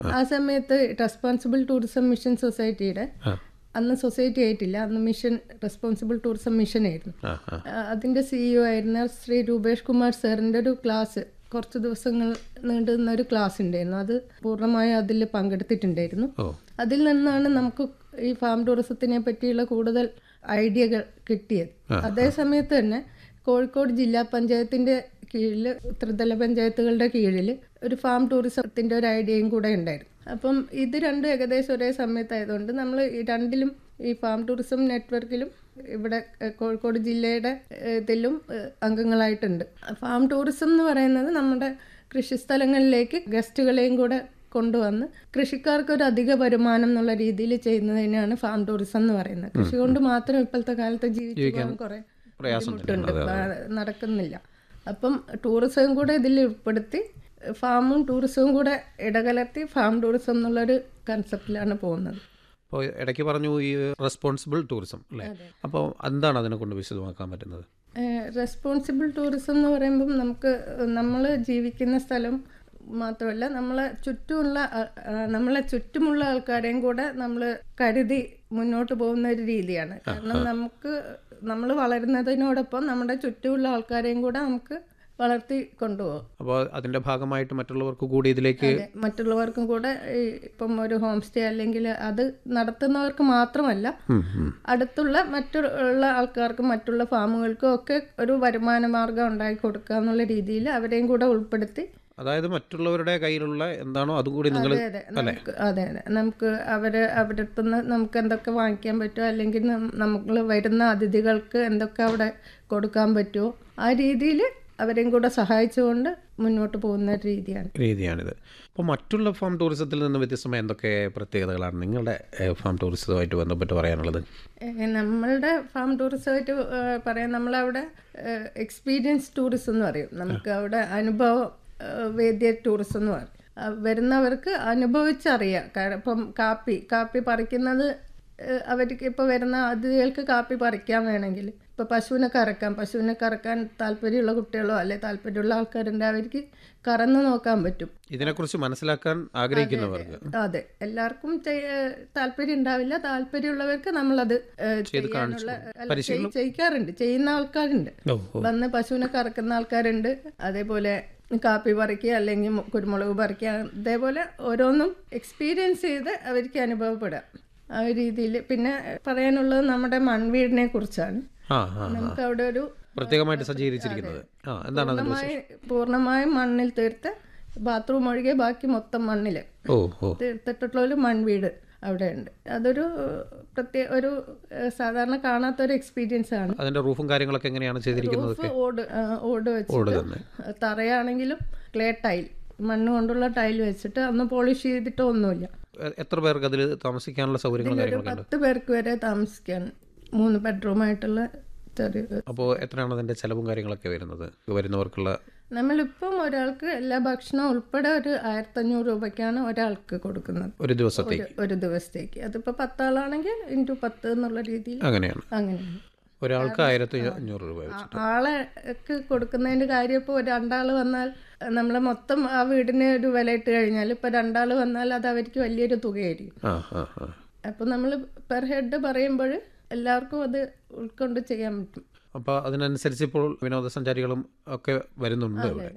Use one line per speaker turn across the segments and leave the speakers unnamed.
ആ സമയത്ത് responsible tourism mission സൊസൈറ്റിയുടെ
ആ
അന്ന് സൊസൈറ്റി ആയിട്ടില്ല അന്ന് മിഷൻ റെസ്പോൺസിബിൾ ടൂറിസം മിഷൻ ആയിരുന്നു
ആ ആ
ആ, അതിന്റെ സിഇഒ ആയിരുന്ന ശ്രീ രൂപേഷ് കുമാർ സാറിന്റെ ഒരു ക്ലാസ് കുറച്ച് ദിവസങ്ങൾ നീണ്ടു നിന്ന ഒരു ക്ലാസ് ഉണ്ടായിരുന്നു അത് പൂർണ്ണമായും അതിൽ പങ്കെടുത്തിട്ടുണ്ടായിരുന്നു
ഓ
അതിൽ നിന്നാണ് നമുക്ക് ഈ ഫാം ടൂറിസത്തിനെ പറ്റിയുള്ള കൂടുതൽ ഐഡിയകൾ കിട്ടിയത് അതേ സമയത്ത് തന്നെ കോഴിക്കോട് ജില്ലാ പഞ്ചായത്തിന്റെ കീഴിൽ ത്രിതല പഞ്ചായത്തുകളുടെ കീഴിൽ ഒരു ഫാം ടൂറിസത്തിന്റെ ഒരു ഐഡിയയും കൂടെ ഉണ്ടായിരുന്നു അപ്പം ഇത് രണ്ടും ഏകദേശം ഒരേ സമയത്തായതുകൊണ്ട് നമ്മൾ ഈ രണ്ടിലും ഈ ഫാം ടൂറിസം നെറ്റ്വർക്കിലും ഇവിടെ ഏഹ്, കോഴിക്കോട് ജില്ലയുടെ ഏഹ്, ഇതിലും ഏഹ്, അംഗങ്ങളായിട്ടുണ്ട് ഫാം ടൂറിസം എന്ന് പറയുന്നത് നമ്മുടെ കൃഷിസ്ഥലങ്ങളിലേക്ക് ഗസ്റ്റുകളെയും കൂടെ കൊണ്ടുവന്ന് കൃഷിക്കാർക്ക് ഒരു അധിക വരുമാനം എന്നുള്ള രീതിയിൽ ചെയ്യുന്നതിനാണ് ഫാം ടൂറിസം എന്ന് പറയുന്നത് കൃഷി കൊണ്ട് മാത്രം ഇപ്പോഴത്തെ കാലത്ത് ജീവിച്ചു പോകാൻ കുറെ
പ്രയാസം
ബുദ്ധിമുട്ടുണ്ട് പ- നടക്കുന്നില്ല അപ്പം ടൂറിസവും കൂടെ ഇതിൽ ഉൾപ്പെടുത്തി ഫാമും ടൂറിസവും കൂടെ ഇടകലർത്തി ഫാം ടൂറിസം എന്നുള്ളൊരു കൺസെപ്റ്റിലാണ് പോകുന്നത്
അപ്പോൾ ഇടയ്ക്ക് പറഞ്ഞു ഈ റെസ്പോൺസിബിൾ ടൂറിസം അല്ലേ അപ്പോൾ എന്താണ് അതിനെ കൊണ്ട് വിശദമാക്കാൻ പറ്റുന്നത്
റെസ്പോൺസിബിൾ ടൂറിസം എന്ന് പറയുമ്പം നമുക്ക് നമ്മൾ ജീവിക്കുന്ന സ്ഥലം മാത്രമല്ല നമ്മളെ ചുറ്റുമുള്ള ആ- ആ, നമ്മളെ ചുറ്റുമുള്ള ആൾക്കാരെയും കൂടെ നമ്മൾ കരുതി മുന്നോട്ട് പോകുന്ന ഒരു രീതിയാണ് കാരണം നമുക്ക് നമ്മൾ വളരുന്നതിനോടൊപ്പം നമ്മുടെ ചുറ്റുമുള്ള ആൾക്കാരെയും കൂടെ നമുക്ക് വളർത്തി കൊണ്ടുപോകും
അപ്പോൾ അതിൻ്റെ ഭാഗമായിട്ട് മറ്റുള്ളവർക്ക് കൂടി ഇതിലേക്ക്
അതെ, മറ്റുള്ളവർക്കും കൂടെ ഈ ഇപ്പം ഒരു ഹോം സ്റ്റേ അല്ലെങ്കിൽ അത് നടത്തുന്നവർക്ക് മാത്രമല്ല
ഉം, ഉം.
അടുത്തുള്ള മറ്റുള്ള ആൾക്കാർക്കും മറ്റുള്ള ഫാമുകൾക്കും ഒക്കെ ഒരു വരുമാന മാർഗം ഉണ്ടാക്കി കൊടുക്കുക എന്നുള്ള രീതിയിൽ അവരെയും കൂടെ ഉൾപ്പെടുത്തി
അതായത് മറ്റുള്ളവരുടെ കയ്യിലുള്ള എന്താണോ അതും കൂടി നിങ്ങൾ
അതെ അതെ നമുക്ക് അതെ അതെ നമുക്ക് അവര് അവരുടെ അടുത്തുനിന്ന് നമുക്ക് എന്തൊക്കെ വാങ്ങിക്കാൻ പറ്റുമോ അല്ലെങ്കിൽ നമ്മൾ വരുന്ന അതിഥികൾക്ക് എന്തൊക്കെ അവിടെ കൊടുക്കാൻ പറ്റുമോ ആ രീതിയിൽ അവരെയും കൂടെ സഹായിച്ചുകൊണ്ട് മുന്നോട്ട് പോകുന്ന ഒരു രീതിയാണ്
രീതിയാണിത് അപ്പോൾ മറ്റുള്ള ഫാം ടൂറിസത്തിൽ നിന്ന് വ്യത്യസ്തമായ എന്തൊക്കെ പ്രത്യേകതകളാണ് നിങ്ങളുടെ ഏഹ്, ഫാം ടൂറിസവുമായിട്ട് ബന്ധപ്പെട്ട് പറയാനുള്ളത്
ഏഹ് നമ്മളുടെ ഫാം ടൂറിസമായിട്ട് ഏഹ് പറയാം നമ്മളവിടെ ഏഹ് എക്സ്പീരിയൻസ് ടൂറിസം എന്ന് പറയും നമുക്ക് അവിടെ അനുഭവ ഏഹ് വേദ്യ ടൂറിസം എന്ന് പറയും ആ വരുന്നവർക്ക് അനുഭവിച്ചറിയാം കാരണം ഇപ്പം കാപ്പി കാപ്പി പറിക്കുന്നത് ഏഹ് അവർക്ക് ഇപ്പോൾ വരുന്ന അതിഥികൾക്ക് കാപ്പി പറിക്കാൻ വേണമെങ്കിൽ ഇപ്പോൾ പശുവിനെ കറക്കാം പശുവിനെ കറക്കാൻ താല്പര്യമുള്ള കുട്ടികളോ അല്ലെ താല്പര്യമുള്ള ആൾക്കാരുണ്ട് അവർക്ക് കറന്ന് നോക്കാൻ പറ്റും
ഇതിനെക്കുറിച്ച് മനസ്സിലാക്കാൻ ആഗ്രഹിക്കുന്നവർക്ക്
അതെ എല്ലാവർക്കും ചെയ്യ- താല്പര്യം ഉണ്ടാവില്ല താല്പര്യമുള്ളവർക്ക് നമ്മളത് ഏഹ്, ചെയ്യാനുള്ള അല്ല, ചെയ്- ചെയ്യിക്കാറുണ്ട് ചെയ്യുന്ന ആൾക്കാരുണ്ട്
ഓ ഓ
വന്ന് പശുവിനെ കറക്കുന്ന ആൾക്കാരുണ്ട് അതേപോലെ കാപ്പി പറിക്കുക അല്ലെങ്കിൽ മു- കുരുമുളക് പറിക്കുക അതേപോലെ ഓരോന്നും എക്സ്പീരിയൻസ് ചെയ്ത് അവർക്ക് അനുഭവപ്പെടാം ആ ഒരു രീതിയിൽ പിന്നെ പറയാനുള്ളത് നമ്മുടെ മൺവീടിനെ കുറിച്ചാണ്
ആ ആ
നമുക്ക് അവിടെ ഒരു
പ്രത്യേകമായിട്ട് സജ്ജീകരിച്ചിരിക്കുന്നത് ആ എന്താണ് അതിൻ്റെ
പൂർണ്ണമായി പൂർണ്ണമായും മണ്ണിൽ തീർത്ത് ബാത്റൂം ഒഴികെ ബാക്കി മൊത്തം മണ്ണില്
ഓ ഓ
തീർത്തിട്ടുള്ള ഒരു മൺവീട് അവിടെ ഉണ്ട് അതൊരു പ്രത്യേക ഒരു ഏഹ്, സാധാരണ കാണാത്തൊരു എക്സ്പീരിയൻസ് ആണ്
അതിൻ്റെ റൂഫും കാര്യങ്ങളൊക്കെ എങ്ങനെയാണ് ചെയ്തിരിക്കുന്നത്
റൂഫ് ഓട് ആ, ഓട്
ഓട്
വെച്ചിട്ട്
തന്നെ
തറയാണെങ്കിലും ക്ലേ ടൈൽ മണ്ണ് കൊണ്ടുള്ള ടൈൽ വെച്ചിട്ട് അന്ന് പോളിഷ് ചെയ്തിട്ടോ ഒന്നുമില്ല
എ- എത്ര പേർക്ക് അതിൽ താമസിക്കാനുള്ള സൗകര്യങ്ങളും
ഒരു
കാര്യങ്ങളൊക്കെ ഉണ്ട്
പത്ത് പേർക്ക് വരെ താമസിക്കാൻ മൂന്ന് ബെഡ്റൂമായിട്ടുള്ള ചെറിയ
അപ്പോൾ എത്രയാണ് അതിൻ്റെ ചിലവും കാര്യങ്ങളൊക്കെ വരുന്നത് വരുന്നവർക്കുള്ള
നമ്മളിപ്പം ഒരാൾക്ക് എല്ലാ ഭക്ഷണവും ഉൾപ്പെടെ ഒരു ആയിരത്തഞ്ഞൂറ് രൂപയ്ക്കാണ് ഒരാൾക്ക് കൊടുക്കുന്നത്
ഒരു ദിവസത്തേക്ക്
ഒരു- ഒരു ദിവസത്തേക്ക് അതിപ്പോൾ പത്താളാണെങ്കിൽ ഇൻറ്റു പത്ത് എന്നുള്ള രീതിയിൽ
അങ്ങനെയാണ്
അങ്ങനെയാണ്
ഒരാൾക്ക് ആയിരത്തി അഞ്ഞൂറ് രൂപ വെച്ച്
ആളെക്ക് കൊടുക്കുന്നതിന്റെ കാര്യം ഇപ്പോൾ രണ്ടാൾ വന്നാൽ നമ്മൾ മൊത്തം ആ വീടിന് ഒരു വില ഇട്ട് കഴിഞ്ഞാൽ ഇപ്പോൾ രണ്ടാൾ വന്നാൽ അത് അവർക്ക് വലിയൊരു തുകയായിരിക്കും
ആ ആ ആ
അപ്പോൾ നമ്മൾ പെർ ഹെഡ് പറയുമ്പോൾ എല്ലാവർക്കും അത് ഉൾക്കൊണ്ട് ചെയ്യാൻ പറ്റും
അപ്പോൾ അതിനനുസരിച്ച് ഇപ്പോൾ വിനോദസഞ്ചാരികളും ഒക്കെ വരുന്നുണ്ട് ഇവിടെ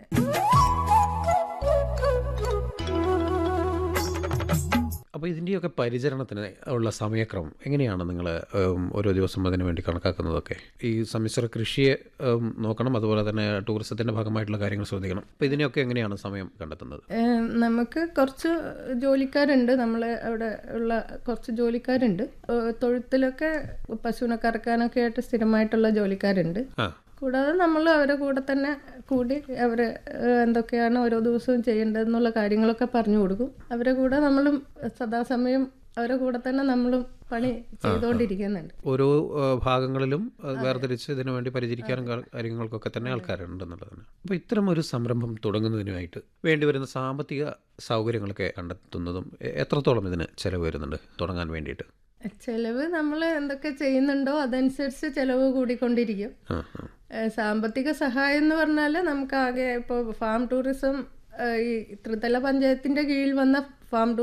അപ്പോൾ ഇതിൻ്റെയൊക്കെ പരിചരണത്തിന് ഉള്ള സമയക്രമം എങ്ങനെയാണ് നിങ്ങൾ ഓരോ ദിവസം അതിന് വേണ്ടി കണക്കാക്കുന്നതൊക്കെ ഈ സമ്മിശ്ര കൃഷിയെ ഉം, നോക്കണം അതുപോലെ തന്നെ ടൂറിസത്തിൻ്റെ ഭാഗമായിട്ടുള്ള കാര്യങ്ങൾ ശ്രദ്ധിക്കണം അപ്പോൾ ഇതിനെയൊക്കെ എങ്ങനെയാണ് സമയം കണ്ടെത്തുന്നത്
ഏഹ് നമുക്ക് കുറച്ച് ജോലിക്കാരുണ്ട് നമ്മൾ അവിടെ ഉള്ള കുറച്ച് ജോലിക്കാരുണ്ട് ഏഹ് തൊഴുത്തിലൊക്കെ പശുവിനെ കറക്കാനൊക്കെ ആയിട്ട് സ്ഥിരമായിട്ടുള്ള ജോലിക്കാരുണ്ട്
ആ
കൂടാതെ നമ്മൾ അവരെ കൂടെ തന്നെ കൂടി അവർ എന്തൊക്കെയാണ് ഓരോ ദിവസവും ചെയ്യേണ്ടതെന്നുള്ള കാര്യങ്ങളൊക്കെ പറഞ്ഞു കൊടുക്കും അവരെ കൂടെ നമ്മളും സദാസമയം അവരെ കൂടെ തന്നെ നമ്മളും പണി ചെയ്തുകൊണ്ടിരിക്കുന്നുണ്ട്
ഓരോ ആ, ഭാഗങ്ങളിലും ആ, വേർതിരിച്ച് ഇതിനു വേണ്ടി പരിചരിക്കാനും കാ- കാര്യങ്ങൾക്കൊക്കെ തന്നെ ആൾക്കാരുണ്ടെന്നുള്ളതാണ് അപ്പോൾ ഇത്തരം ഒരു സംരംഭം തുടങ്ങുന്നതിനുമായിട്ട് വേണ്ടി വരുന്ന സാമ്പത്തിക സൗകര്യങ്ങളൊക്കെ കണ്ടെത്തുന്നതും എ- എത്രത്തോളം ഇതിന് ചിലവ് വരുന്നുണ്ട് തുടങ്ങാൻ വേണ്ടിയിട്ട്
ചെലവ് നമ്മൾ എന്തൊക്കെ ചെയ്യുന്നുണ്ടോ അതനുസരിച്ച് ചെലവ് കൂടിക്കൊണ്ടിരിക്കും
ആ ആ
ഏഹ് സാമ്പത്തിക സഹായം എന്ന് പറഞ്ഞാൽ നമുക്ക് ആകെ ഇപ്പോൾ ഫാം ടൂറിസം ഈ ത്രിതല പഞ്ചായത്തിന്റെ കീഴിൽ വന്ന ഫാം